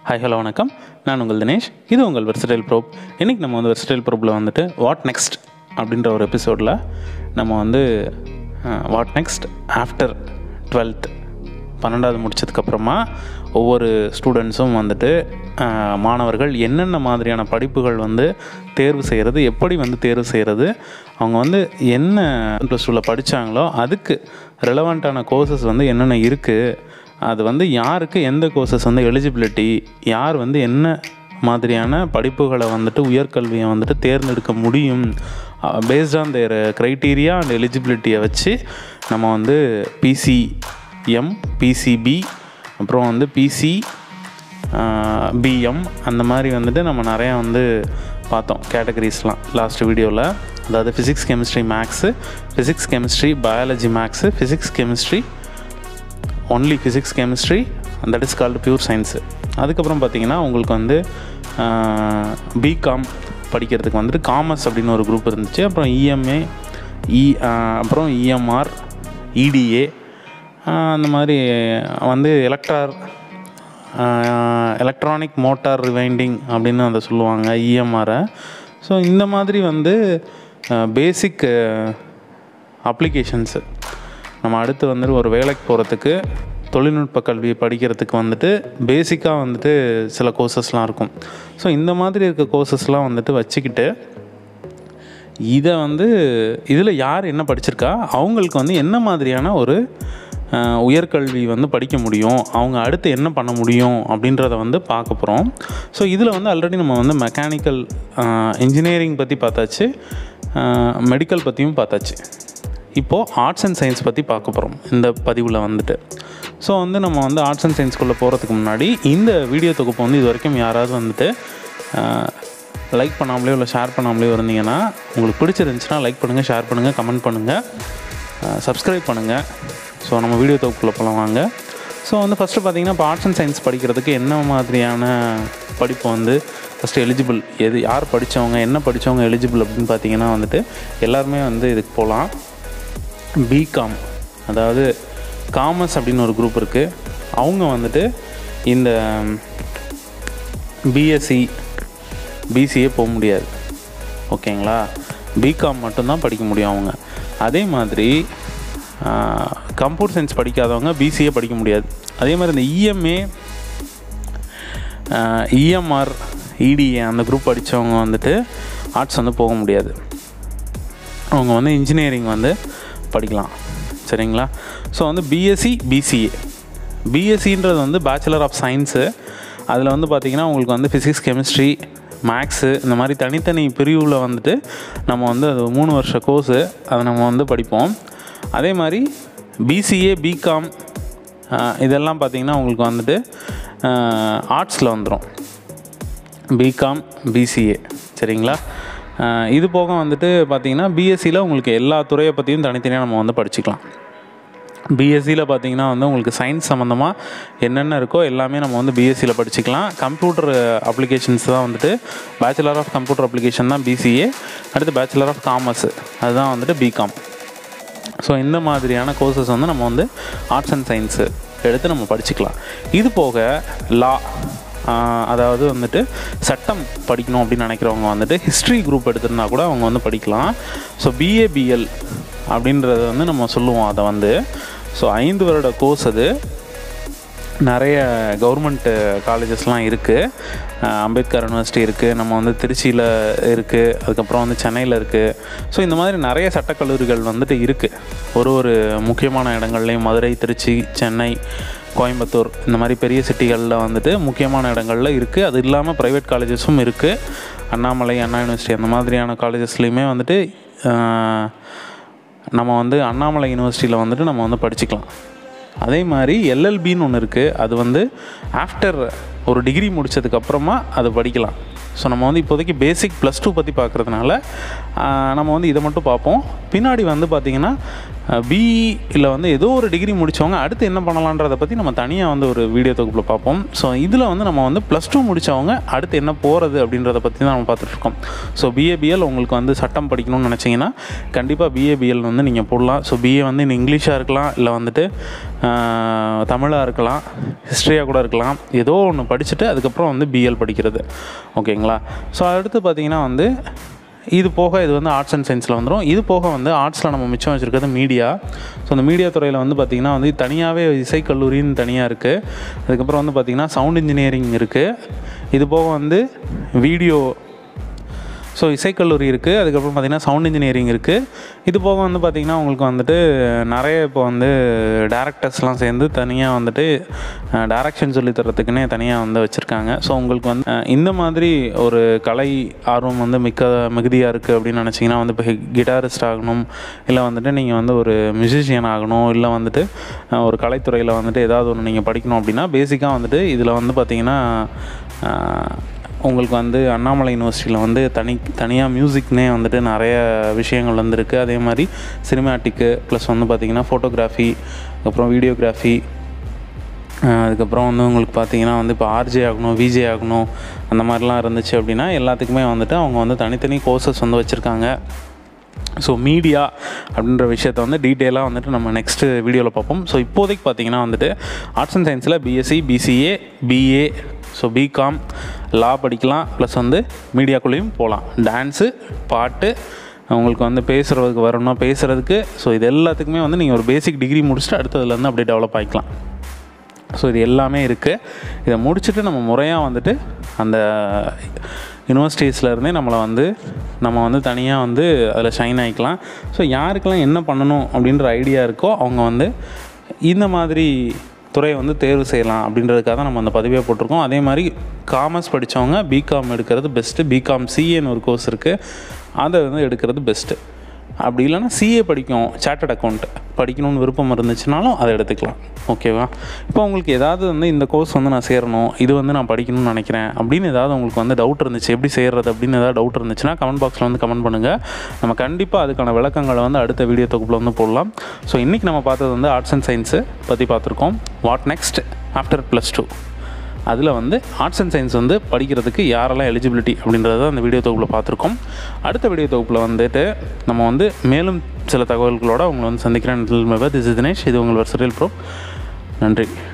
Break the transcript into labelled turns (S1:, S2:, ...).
S1: hi hello வணக்கம் நான் உங்கள் தினேஷ் இது உங்கள் வெர்சடைல் ப்ரோப் இன்றைக்கி நம்ம வந்து வெர்சடைல் ப்ரோப்பில் வந்துட்டு வாட் நெக்ஸ்ட் அப்படின்ற ஒரு எபிசோடில் நம்ம வந்து வாட் நெக்ஸ்ட் ஆஃப்டர் டுவெல்த் பன்னெண்டாவது முடிச்சதுக்கப்புறமா ஒவ்வொரு ஸ்டூடெண்ட்ஸும் வந்துட்டு அஹ், மாணவர்கள் என்னென்ன மாதிரியான படிப்புகள் வந்து தேர்வு செய்கிறது எப்படி வந்து தேர்வு செய்கிறது அவங்க வந்து என்ன ப்ளஸ் டூவில் படித்தாங்களோ அதுக்கு ரெலவெண்ட்டான கோர்சஸ் வந்து என்னென்ன இருக்குது அது வந்து யாருக்கு எந்த கோர்சஸ் வந்து எலிஜிபிலிட்டி யார் வந்து என்ன மாதிரியான படிப்புகளை வந்துட்டு உயர்கல்வியை வந்துட்டு தேர்ந்தெடுக்க முடியும் based on their criteria and எலிஜிபிலிட்டியை வச்சு நம்ம வந்து பிசிஎம் பிசிபி அப்புறம் வந்து பிசி பிஎம் அந்த மாதிரி வந்துட்டு நம்ம நிறையா வந்து பார்த்தோம் கேட்டகரிஸ்லாம் லாஸ்ட் வீடியோவில் அதாவது physics chemistry maths physics chemistry biology maths physics chemistry only physics chemistry that is called pure science அதுக்கப்புறம் பார்த்தீங்கன்னா உங்களுக்கு வந்து பிகாம் படிக்கிறதுக்கு வந்துட்டு காமர்ஸ் அப்படின்னு ஒரு குரூப் இருந்துச்சு அப்புறம் இஎம்ஏ இ அப்புறம் இஎம்ஆர் இடிஏ அந்த மாதிரி வந்து எலக்ட்ரார் எலக்ட்ரானிக் மோட்டார் ரிவைண்டிங் அப்படின்னு அதை சொல்லுவாங்க இஎம்ஆரை ஸோ இந்த மாதிரி வந்து பேசிக் அப்ளிகேஷன்ஸு நம்ம அடுத்து வந்துட்டு ஒரு வேலைக்கு போகிறதுக்கு தொழில்நுட்ப கல்வி படிக்கிறதுக்கு வந்துட்டு பேசிக்காக வந்துட்டு சில கோர்சஸ்லாம் இருக்கும் ஸோ இந்த மாதிரி இருக்க கோர்சஸ்லாம் வந்துட்டு வச்சுக்கிட்டு இதை வந்து இதில் யார் என்ன படிச்சிருக்கா அவங்களுக்கு வந்து என்ன மாதிரியான ஒரு அஹ், உயர்கல்வி வந்து படிக்க முடியும் அவங்க அடுத்து என்ன பண்ண முடியும் அப்படின்றத வந்து பார்க்க போகிறோம் ஸோ இதில் வந்து ஆல்ரெடி நம்ம வந்து மெக்கானிக்கல் இன்ஜினியரிங் பற்றி பார்த்தாச்சு மெடிக்கல் பற்றியும் பார்த்தாச்சு இப்போது ஆர்ட்ஸ் அண்ட் சயின்ஸ் பற்றி பார்க்க போகிறோம் இந்த பதிவில் வந்துட்டு ஸோ வந்து நம்ம வந்து ஆர்ட்ஸ் அண்ட் சயின்ஸ்குள்ளே போகிறதுக்கு முன்னாடி இந்த வீடியோ தொகுப்பு வந்து இது வரைக்கும் யாராவது வந்துட்டு லைக் பண்ணாமலேயோ இல்லை ஷேர் பண்ணாமலேயோ இருந்தீங்கன்னா உங்களுக்கு பிடிச்சிருந்துச்சுன்னா லைக் பண்ணுங்கள் ஷேர் பண்ணுங்கள் கமெண்ட் பண்ணுங்கள் சப்ஸ்கிரைப் பண்ணுங்கள் ஸோ நம்ம வீடியோ தொகுப்புக்குள்ளே போகலாம் வாங்க ஸோ வந்து ஃபஸ்ட்டு பார்த்தீங்கன்னா இப்போ ஆர்ட்ஸ் அண்ட் சயின்ஸ் படிக்கிறதுக்கு என்ன மாதிரியான படிப்பு வந்து ஃபஸ்ட்டு எலிஜிபிள் எது யார் படித்தவங்க என்ன படித்தவங்க எலிஜிபிள் அப்படின்னு பார்த்தீங்கன்னா வந்துட்டு எல்லாருமே வந்து இதுக்கு போகலாம் பிகாம் அதாவது காமர்ஸ் அப்படின்னு ஒரு குரூப் இருக்குது அவங்க வந்துட்டு இந்த பிஎஸ்சி பிசிஏ போக முடியாது ஓகேங்களா பிகாம் மட்டும்தான் படிக்க முடியும் அவங்க அதே மாதிரி கம்ப்யூட்டர் சயின்ஸ் படிக்காதவங்க பிசிஏ படிக்க முடியாது அதே மாதிரி இந்த இஎம்ஏ இஎம்ஆர் இடிஏ அந்த குரூப் படித்தவங்க வந்துட்டு ஆர்ட்ஸ் வந்து போக முடியாது அவங்க வந்து இன்ஜினியரிங் வந்து படிக்கலாம் சரிங்களா ஸோ வந்து பிஎஸ்சி பிசிஏ பிஎஸ்சின்றது வந்து பேச்சுலர் ஆஃப் சயின்ஸு அதில் வந்து பார்த்திங்கன்னா உங்களுக்கு வந்து ஃபிசிக்ஸ் கெமிஸ்ட்ரி மேக்ஸு இந்த மாதிரி தனித்தனி பிரிவில் வந்துட்டு நம்ம வந்து அது மூணு வருஷ கோர்ஸு அதை நம்ம வந்து படிப்போம் அதே மாதிரி பிசிஏ பிகாம் இதெல்லாம் பார்த்திங்கன்னா உங்களுக்கு வந்துட்டு ஆர்ட்ஸில் வந்துடும் பிகாம் பிசிஏ சரிங்களா அஹ் இது போக வந்துட்டு பார்த்தீங்கன்னா பிஎஸ்சியில் உங்களுக்கு எல்லா துறையை பற்றியும் தனித்தனியாக நம்ம வந்து படிச்சுக்கலாம் பிஎஸ்சியில் பார்த்தீங்கன்னா வந்து உங்களுக்கு சயின்ஸ் சம்மந்தமாக என்னென்ன இருக்கோ எல்லாமே நம்ம வந்து பிஎஸ்சியில் படிச்சுக்கலாம் கம்ப்யூட்டர் அப்ளிகேஷன்ஸ் தான் வந்துட்டு பேச்சுலர் ஆஃப் கம்ப்யூட்டர் அப்ளிகேஷன் தான் பிசிஏ அடுத்து பேச்சுலர் ஆஃப் காமர்ஸ் அதுதான் வந்துட்டு பிகாம் ஸோ இந்த மாதிரியான கோர்சஸ் வந்து நம்ம வந்து ஆர்ட்ஸ் அண்ட் சயின்ஸு எடுத்து நம்ம படிச்சுக்கலாம் இது போக லா அதாவது வந்துட்டு சட்டம் படிக்கணும் அப்படின்னு நினைக்கிறவங்க வந்துட்டு ஹிஸ்ட்ரி குரூப் எடுத்திருந்தா கூட அவங்க வந்து படிக்கலாம் ஸோ பிஏபிஎல் அப்படின்றத வந்து நம்ம சொல்லுவோம் அதை வந்து ஸோ ஐந்து வருட கோர்ஸ் அது நிறைய கவர்மெண்ட் காலேஜஸ்லாம் இருக்குது அம்பேத்கர் யூனிவர்சிட்டி இருக்குது நம்ம வந்து திருச்சியில் இருக்குது அதுக்கப்புறம் வந்து சென்னையில் இருக்குது ஸோ இந்த மாதிரி நிறைய சட்டக்கல்லூரிகள் வந்துட்டு இருக்குது ஒரு ஒரு முக்கியமான இடங்கள்லையும் மதுரை திருச்சி சென்னை கோயம்புத்தூர் இந்த மாதிரி பெரிய சிட்டிகளில் வந்துட்டு முக்கியமான இடங்கள்ல இருக்குது அது இல்லாமல் ப்ரைவேட் காலேஜஸும் இருக்குது அண்ணாமலை அண்ணா யூனிவர்சிட்டி அந்த மாதிரியான காலேஜஸ்லேயுமே வந்துட்டு ஆஹ், நம்ம வந்து அண்ணாமலை யூனிவர்சிட்டியில் வந்துட்டு நம்ம வந்து படிச்சுக்கலாம் அதே மாதிரி எல்எல்பின்னு ஒன்று இருக்குது அது வந்து ஆஃப்டர் ஒரு டிகிரி முடித்ததுக்கப்புறமா அது படிக்கலாம் ஸோ நம்ம வந்து இப்போதைக்கு பேசிக் ப்ளஸ் டூ பற்றி பார்க்குறதுனால நம்ம வந்து இதை மட்டும் பார்ப்போம் பின்னாடி வந்து பார்த்திங்கன்னா பிஇ இல்லை வந்து ஏதோ ஒரு டிகிரி முடித்தவங்க அடுத்து என்ன பண்ணலான்றதை பற்றி நம்ம தனியாக வந்து ஒரு வீடியோ தொகுப்பில் பார்ப்போம் ஸோ இதில் வந்து நம்ம வந்து ப்ளஸ் டூ முடித்தவங்க அடுத்து என்ன போகிறது அப்படின்றத பற்றி தான் நம்ம பார்த்துட்ருக்கோம் ஸோ பிஏபிஎல் உங்களுக்கு வந்து சட்டம் படிக்கணும்னு நினச்சிங்கன்னா கண்டிப்பாக பிஏபிஎல் வந்து நீங்கள் போடலாம் ஸோ பிஏ வந்து இன்னும் இங்கிலீஷாக இருக்கலாம் இல்லை வந்துட்டு தமிழாக இருக்கலாம் ஹிஸ்ட்ரியாக கூட இருக்கலாம் ஏதோ ஒன்று படிச்சுட்டு அதுக்கப்புறம் வந்து பிஎல் படிக்கிறது ஓகேங்களா ஸோ அடுத்து பார்த்தீங்கன்னா வந்து இது போக இது வந்து ஆர்ட்ஸ் அண்ட் சயின்ஸில் வந்துடும் இது போக வந்து ஆர்ட்ஸில் நம்ம மிச்சம் வச்சுருக்கிறது மீடியா ஸோ அந்த மீடியா துறையில் வந்து பார்த்திங்கன்னா வந்து தனியாகவே இசைக்கல்லூரின்னு தனியாக இருக்குது அதுக்கப்புறம் வந்து பார்த்திங்கன்னா சவுண்ட் இன்ஜினியரிங் இருக்குது இது போக வந்து வீடியோ ஸோ இசைக்கல்லூரி இருக்குது அதுக்கப்புறம் பார்த்திங்கன்னா சவுண்ட் இன்ஜினியரிங் இருக்குது இது போக வந்து பார்த்திங்கன்னா உங்களுக்கு வந்துட்டு நிறைய இப்போ வந்து டேரக்டர்ஸ்லாம் சேர்ந்து தனியாக வந்துட்டு டேரக்ஷன் சொல்லி தரத்துக்குன்னே தனியாக வந்து வச்சுருக்காங்க ஸோ உங்களுக்கு வந்து அஹ், இந்த மாதிரி ஒரு கலை ஆர்வம் வந்து மிக்க மிகுதியாக இருக்குது அப்படின்னு நினச்சிங்கன்னா வந்து இப்போ கிட்டாரிஸ்ட் ஆகணும் இல்லை வந்துட்டு நீங்கள் வந்து ஒரு மியூசிஷியன் ஆகணும் இல்லை வந்துட்டு அஹ், ஒரு கலைத்துறையில் வந்துட்டு ஏதாவது ஒன்று நீங்கள் படிக்கணும் அப்படின்னா பேசிக்காக வந்துட்டு இதில் வந்து பார்த்திங்கன்னா அஹ், உங்களுக்கு வந்து அண்ணாமலை யூனிவர்சிட்டியில் வந்து தனி தனியாக மியூசிக்னே வந்துட்டு நிறைய விஷயங்கள் வந்திருக்கு அதே மாதிரி சினிமேட்டிக்கு ப்ளஸ் வந்து பார்த்திங்கன்னா ஃபோட்டோகிராஃபி அப்புறம் வீடியோகிராஃபி அதுக்கப்புறம் வந்து உங்களுக்கு பார்த்தீங்கன்னா வந்து இப்போ ஆர்ஜே ஆகணும் விஜே ஆகணும் அந்த மாதிரிலாம் இருந்துச்சு அப்படின்னா எல்லாத்துக்குமே வந்துட்டு அவங்க வந்து தனித்தனி கோர்சஸ் வந்து வச்சுருக்காங்க ஸோ மீடியா அப்படின்ற விஷயத்த வந்து டீட்டெயிலாக வந்துட்டு நம்ம நெக்ஸ்ட்டு வீடியோவில் பார்ப்போம் ஸோ இப்போதைக்கு பார்த்தீங்கன்னா வந்துட்டு ஆர்ட்ஸ் அண்ட் சயின்ஸில் BSc BCA BA so BCom law படிக்கலாம் ப்ளஸ் வந்து மீடியாக்குள்ளேயும் போகலாம் டான்ஸு பாட்டு உங்களுக்கு வந்து பேசுகிறதுக்கு வரணும் பேசுகிறதுக்கு ஸோ இது எல்லாத்துக்குமே வந்து நீங்கள் ஒரு பேசிக் டிகிரி முடிச்சுட்டு அடுத்ததுலேருந்து அப்படியே டெவலப் ஆகிக்கலாம் ஸோ இது எல்லாமே இருக்குது இதை முடிச்சுட்டு நம்ம முறையாக வந்துட்டு அந்த யூனிவர்சிட்டிஸ்லேருந்தே நம்மளை வந்து நம்ம வந்து தனியாக வந்து அதில் ஷைன் ஆகிக்கலாம் ஸோ யாருக்கெல்லாம் என்ன பண்ணணும் அப்படின்ற ஐடியா இருக்கோ அவங்க வந்து இந்த மாதிரி துறையை வந்து தேர்வு செய்யலாம் அப்படின்றதுக்காக தான் நம்ம அந்த பதிவே போட்டிருக்கோம் அதே மாதிரி காமர்ஸ் படித்தவங்க பிகாம் எடுக்கிறது பெஸ்ட்டு பிகாம் சிஏன்னு ஒரு கோர்ஸ் இருக்குது அதை வந்து எடுக்கிறது பெஸ்ட்டு அப்படி இல்லைன்னா சிஏ படிக்கும் சார்ட்டட் அக்கௌண்ட் படிக்கணும்னு விருப்பம் இருந்துச்சுனாலும் அதை எடுத்துக்கலாம் ஓகேவா இப்போ உங்களுக்கு ஏதாவது வந்து இந்த கோர்ஸ் வந்து நான் சேரணும் இது வந்து நான் படிக்கணும்னு நினைக்கிறேன் அப்படின்னு ஏதாவது உங்களுக்கு வந்து டவுட் இருந்துச்சு எப்படி செய்கிறது அப்படின்னு ஏதாவது டவுட் இருந்துச்சுன்னா கமெண்ட் பாக்ஸில் வந்து கமெண்ட் பண்ணுங்கள் நம்ம கண்டிப்பாக அதுக்கான விளக்கங்களை வந்து அடுத்த வீடியோ தொகுப்பில் வந்து போடலாம் ஸோ இன்றைக்கி நம்ம பார்த்தது வந்து ஆர்ட்ஸ் அண்ட் சயின்ஸு பற்றி பார்த்துருக்கோம் what next after plus two அதில் வந்து ஆர்ட்ஸ் அண்ட் சயின்ஸ் வந்து படிக்கிறதுக்கு யாரெல்லாம் எலிஜிபிலிட்டி அப்படின்றத அந்த வீடியோ தொகுப்பில் பார்த்துருக்கோம் அடுத்த வீடியோ தொகுப்பில் வந்துட்டு நம்ம வந்து மேலும் சில தகவல்களோட உங்களை வந்து சந்திக்கிறேன் திஸ் இஸ் தினேஷ் இது உங்கள் வர்சரியல் ப்ரோ நன்றி